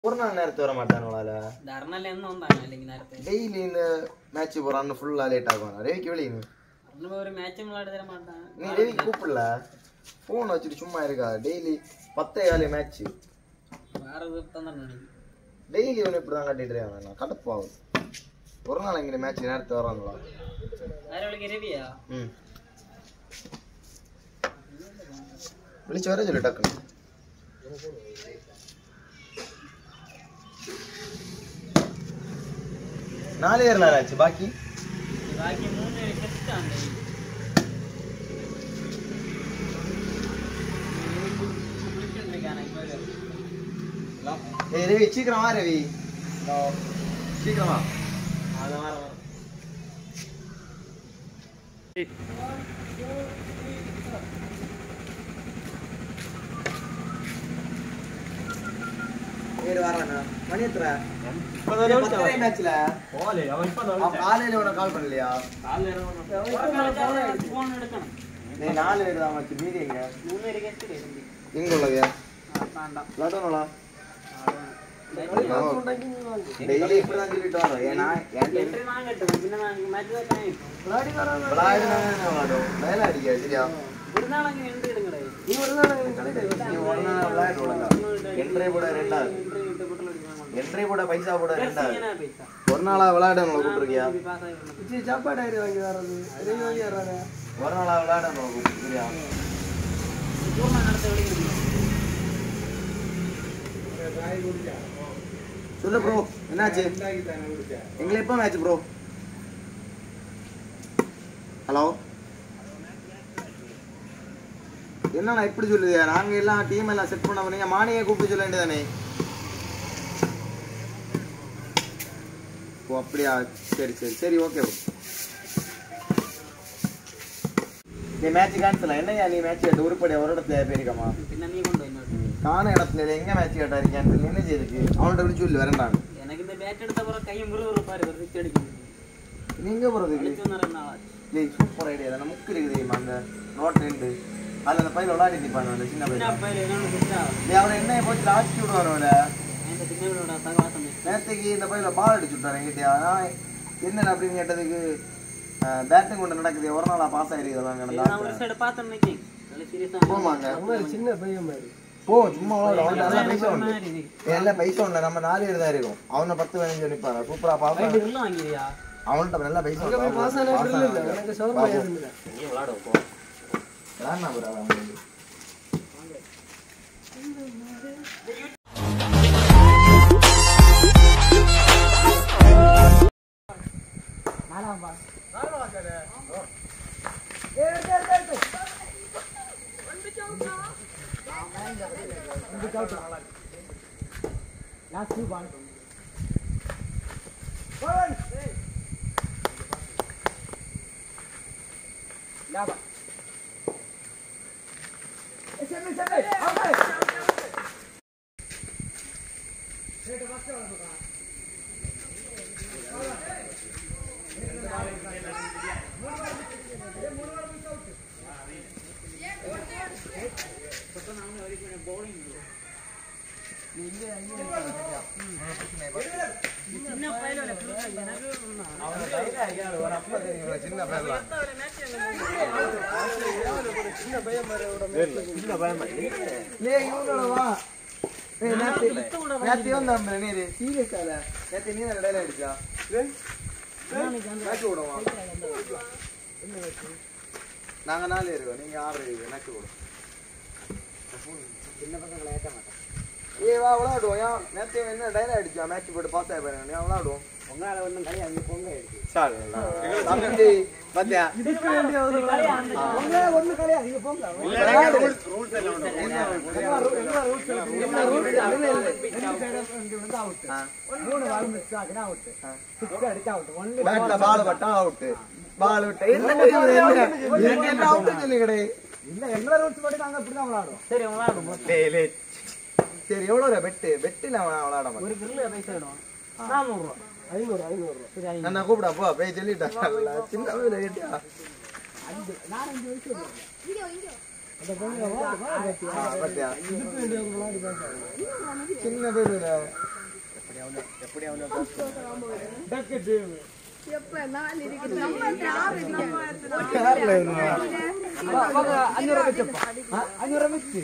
ஒரு நாள் நேரத்து வர மாட்டானுங்களால ധർണല്ല എന്ന് വന്നാണ് അല്ലെങ്കിൽ നേരത്തെ டெய்லி இந்த மேட்ச் போறான்னு ஃபுல்லா லேட் ஆகும் ரவிக்கு வெளியே நீ അന്ന് ഒരു മാച്ച് വിളാടി തരാൻ മാട്ടാൻ நீ ரவிக்கு கூப்பிடல ஃபோன் வச்சுட்டு சும்மா இருக்கா டெய்லி பத்தே காலி மேட்ச் വേറെ തന്നിട്ടുണ്ട് டெய்லி இவன் இப்படி தான் கட்டிட்டு இருக்காங்க நான் கடுப்பாகும் ஒரு நாள் இங்கே மேட்ச் நேரத்து வராங்களா ആരോളിക്ക് രവിയാ ம் വിളിച്ചു വരെ ചൊല്ലി ടക്കുன்னு നാല് പേരിലാ മാച്ച് ബാക്കി ബാക്കി മൂന്ന് പേര് ടെസ്റ്റാണ് ஏய் ரவி சீக்கிரம் வா ரவி சீக்கிரம் வா ஏறு வரானா மணி எத்தனை பத்தரை மேட்ச்ல காலையில உனக்கு கால் பண்ணலையா ഫോൺ എടുക്കണം நீ நாலு பேர் தான் வச்சு மீதி எங்க മൂന്ന് പേര് ഗസ്റ്റ് எங்க உள்ளது വേണ്ട லட்டோனலா டெய்லி இப்படி தான் சொல்லிட்டு வரோம் ஏன்னா என் എൻട്രി ഞാൻ കിട്ടും പിന്നെ മാച്ച് വെക്കാൻ விளையாடும் மேல அடிக்க சரியா ഒരു നാളെങ്കിൽ എൻട്രി എടുക്കണേ நீ ஒரு நாள் விளையாட்டு ஒழுங்கா என்ட்ரே போட ரெண்டாவது എൻട്രി കിട്ടും കുട്ടികൾ എടുക്കാൻ കൊണ്ട് என்ட்ரே போட பைசா போட ரெண்டாவது ഇങ്ങനെ പൈസ ஒரு நாளா விளையாடணும் கூப்பிட்டுருக்கியா പാസ്സായിരുന്നു சாப்பாடு வாங்கி வர்றது எதுவும் வாங்கி வர்றாங்க ஒரு நாளா விளையாடணும் கூப்பிட்டுருக்கியா പൂർണ്ണ നടത്ത വിളിക്കുന്നു சொல்லு ப்ரோ என்னாச்சு எங்களை எப்போ மேட்ச் ப்ரோ ஹலோ என்னண்ணா இப்படி சொல்லுது நாங்க எல்லாம் டீம் எல்லாம் செட் பண்ண நீங்க மானியை கூப்பிட்டு சொல்ல வேண்டியதானே ஓ அப்படியா சரி சரி சரி ஓகே நீ மேட்ச் கேன்சல் என்னையா நீ மேட்ச் கேட்டு உருப்படியா ஒரு இடத்துல போயிருக்கமா പിന്നെ നീ കൊണ്ടുപോയി ഇങ്ങോട്ട്. காண இடத்துல இல்ல, எங்க மேட்ச் கேட்டாரு கேன்சல் என்ன செய்யுதுக்கு அவன்கிட்ட விളിச்சு சொல்லு வரண்டாங்க எனக்கு இந்த பேட் எடுத்த பிறகு கையும் முருகு பாரு சிக்ஸ் அடிக்கும் நீங்க போறதுக்கு அடிச்சு நிறைய நாளாச்சு இல்லை சூப்பர் ஐடியா தானே முக்கு இருக்குது தெரியுமா அந்த நோட் ரெண்டு அதில் அந்த பையில விளையாடி நிற்பாங்க அந்த சின்ன പിന്നെ பையன் അപ്പയില് എന്നോട് സെറ്റാ நீ அவனை என்ன போச்சு லாஸ்ட் விடுவாரோட എന്റെ പിന്നോട് സഹവാസം நேற்றுக்கு இந்த பையில பால் அடிச்சு விட்டாரு என்கிட்டயா நான் என்ன அப்படின்னு கேட்டதுக்கு பேட்டிங் கொண்டு நடக்குது ஒரு நாளா பாஸ் ஆயிருக்குதெல்லாம் நான் ஒரு சைடு பார்த்து நிக்கேன் சீரியஸா போமாங்க சின்ன பையன் மாதிரி போ சும்மா விளையாடு. அவன்கிட்ட நல்லா பைசா உண்டு எல்லாம் பைசா உண்டு நம்ம நாலு பேர் தான் இருக்கும் அவனை பத்து பதினஞ்சு நிற்பாங்க சூப்பரா பாப்பா உள்ள வாங்கிறியா அவன்கிட்ட நல்லா பைசா உண்டு. அவன் பாஸ் ஆன pass இல்லை இல்லை ஆனாங்க. எனக்கு சோர்மா இருந்தது விளையாடுனா bro அவன். சின்ன பையல எனக்கு அவனை கையில அடிக்காத, ஒரு அப்பா தெரியும், சின்ன பையன் சின்ன பையன் லே இவனோட வா ஏய் நேத்து நேத்து வந்தாம்ல நீரு சீரியஸால நேத்து நீ தான் இடையில அடிச்சா மேட்ச் விடுவா நாங்க நாலு இருக்கோம் நீங்க ஆறு இருக்கு மேட்ச் விடும் சின்ன பசங்களை ஏற்ற மாட்டேன் ஏய் வா விளையாடுவோம் ஏன் நேத்து என்ன டைலாக் அடிச்சா மேட்ச் போட்டு பாஸ் ஆகி பாருங்க ஏன் விளையாடுவோம் உங்களால ஒண்ணும் களி அங்க பொங்க தம்பி பாத்தியா ஒண்ணு கிடையாது இங்க போங்க மூணு வால் மிஸ் ஆகுனா அவுட் சிக்ஸ் அடிச்சா அவுட் ஒன்லி பேட்ல பால் பட்டா அவுட் பால் விட்ட என்ன கிடையாது என்ன என்ன அவுட் சொல்லி கிடையாது இல்ல எங்களோட ரூல்ஸ் படி நாங்க இப்படிதான் விளையாடுவோம் சரி உங்களால டேய் லே சரி எவ்வளவு பெட்டு பெட்டுல அவன் விளையாட மாட்டான் ஒரு கிரில்ல பைசா இடும் நானூறு ரூபா ஐநூறு ஐநூறு ரூபா சரி ஐநூறு. நான் கூப்பிடா போ போய் சொல்லிட்டேன் சின்ன வயசுல கேட்டியா ஆ, பாத்தியா? சின்ன பேரு அஞ்சூறு வச்சப்பா அஞ்சூறு வச்சு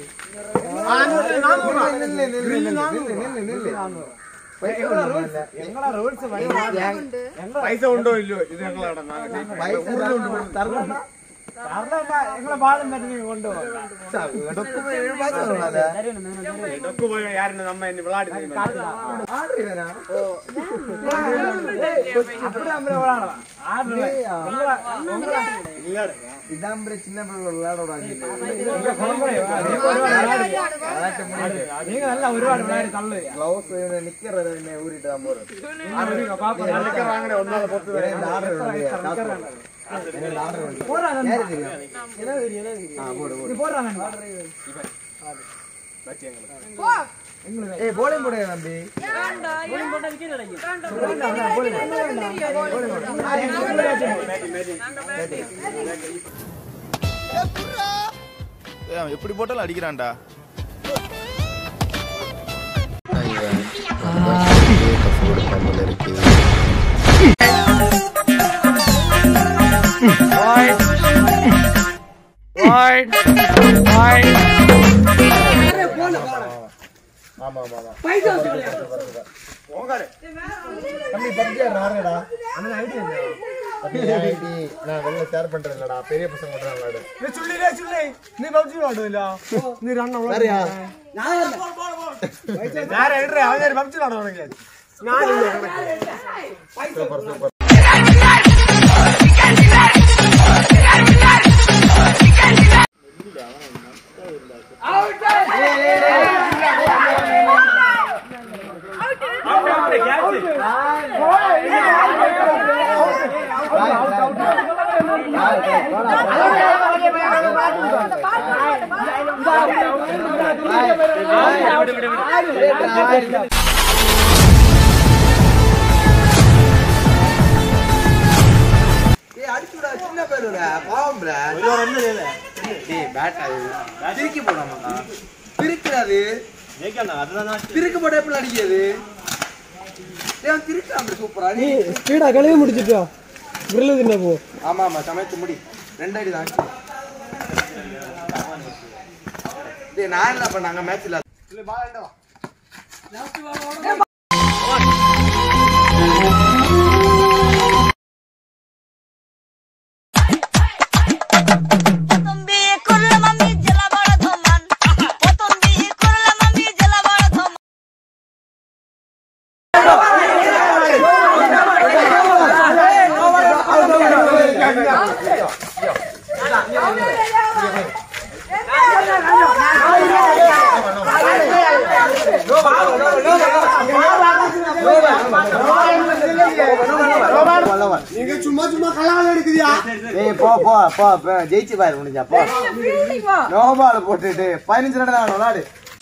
எங்களோட ரூல்ஸ் പൈസ ഉണ്ടോ ഇല്ലയോ ഇത് ഞങ്ങളവിടെ எங்களை பாலம் பற்றி நீங்க கொண்டு வாங்க ഇതൊക്കെ പോയി ആരും നമ്മ ഇനി വിളാടി அப்படி நம்ம விளையாடலாம் ஆடுறேன் இதாம்பரை சின்ன பிள்ளை விளையாடக்கூடாது நீங்க நல்லா ஒருபாடு விளையாடி தள்ளு கிளவுஸ் நிக்கிறது ஊறிட்டு தான் போறது വാങ്ങണേ ഒന്നാമത് പുറത്ത് இந்த ஆர்டர் வந்து இந்த ஆர்டர் வந்து போடுறாங்க யாரு தெரியும் ஆ போடு போடு போடுறாங்க ஏய் போலிங் போடு தம்பி போட்டா விக்கெட் கிடைக்கும் ஏன் எப்படி போட்டாலும் அடிக்கிறான்டா தம்பி பப்ஜி ஆடுறா அண்ணா ஐடி ஐடி நான் வெளில ஷேர் பண்றது இல்லடா பெரிய பசங்க மட்டும் தான் விளையாடு നീ പബ്ജി പാടില്ല നീ രണ്ടെണ്ണം சரியா ഞാൻ എഴുതേ അവൻ പബ്ജി പാടുവാണെങ്കിൽ சூப்பர் சூப்பர் ஏய் அடிச்சுடா சின்ன பேருடா பாவம் ப்ரா டேய் பேட் அது திருக்கி போடாமடா திருக்குறாது திருக்கு போட எப்படி அடிக்கிறது டேய் அவன் திருக்காம சூப்பரா நீ ஸ்பீடா கழுவி முடிச்சிட்டோ கிரில் தின்ன போ ஆமா ஆமா சமைச்சு முடி ரெண்டு அடி தான் டேய் நான் என்ன பண்ணாங்க மேட்ச்ல तुम्ही कुर्ला मम्मी जला बळ धोमन ओ तुम्ही कुर्ला मम्मी जला बळ धोमन ஏய் போ போ போ போ, ஜெயிச்சு பாரு முடிஞ்சா போ நோ பால் போட்டுட்டு பதினஞ்சு ரன் தான் விளாடு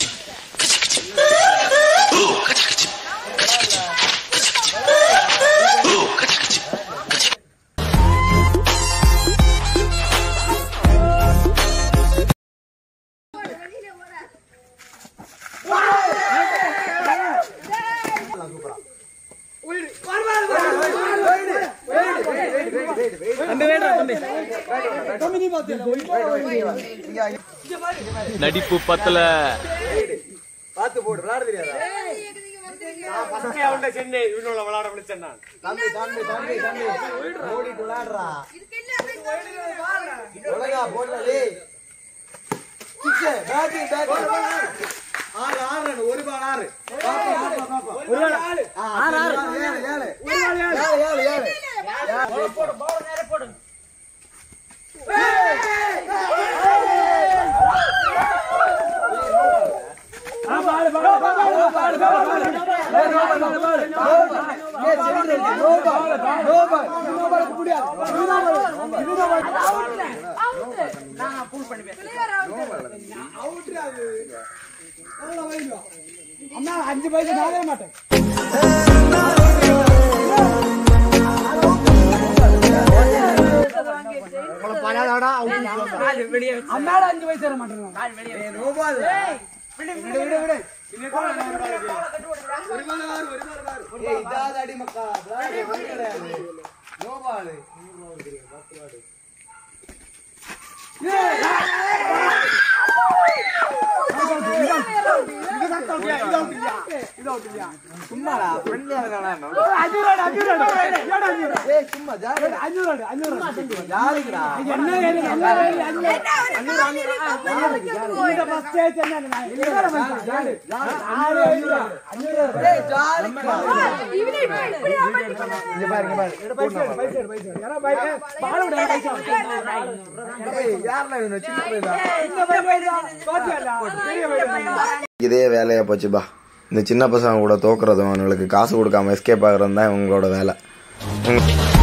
நடிப்பு பத்தல பார்த்து போடு விளாட தெரியாதா ചെന്നൈ ഇവനുള്ള വിളാടെ വിളിച്ചെന്നാണ് தம்பி தம்பி தம்பி தம்பி ஓடிட்டு விளாடுறா ஒழுங்கா போடல டேய் சிக்ஸ் பேட்டிங் பேட்டிங் ஆறு ஆறு run, ஒரு பால் ஆறு பாப்பா பாப்பா பாப்பா ஒரு பால் ஆறு ஆறு ஆறு ஏழு ஏழு ஏழு ஏழு ஏழு அண்ணா அஞ்சு பைசா நாளே மாட்டேன் നമ്മളെ പരാതാടാ ഔട്ട് அம்மாட அஞ்சு வயசு தர மாட்டேன் ஏய், no ball. விடு, விடு, விடு. ஒரு ball ஆறு, ஒரு ball ஆறு. ஏய், இதாவது அடி மக்கா. விளையாடு, ஒண்ணும் கிடையாது. No ball. சும்மாடா ஃப்ரெண்ட்லியா இருக்கானா அஞ்சூறு அஞ்சூறு ஏய் சும்மா ஜாலி அஞ்சூறு அஞ்சூறு ஜாலிக்குடா என்ன வேறு என்ன வேறு அஞ்சூறு இந்த பஸ் ஸ்டேஜ் என்ன ஆறு அஞ்சூறு அஞ்சூறு ஏய் ஜாலிக்குடா இங்க பாரு இங்க பாரு பைசா பைசா பைசா யாரா பைசா பால் விட பைசா ஏய் யாரா இவன் சின்ன பையனா இந்த பைசா பாத்தியா பெரிய பைசா இதே வேலையா போச்சுப்பா இந்த சின்ன பசங்க கூட தோக்குறதும் அவங்களுக்கு காசு கொடுக்காம எஸ்கேப் ஆகுறது தான் இவங்களோட வேலை உங்க-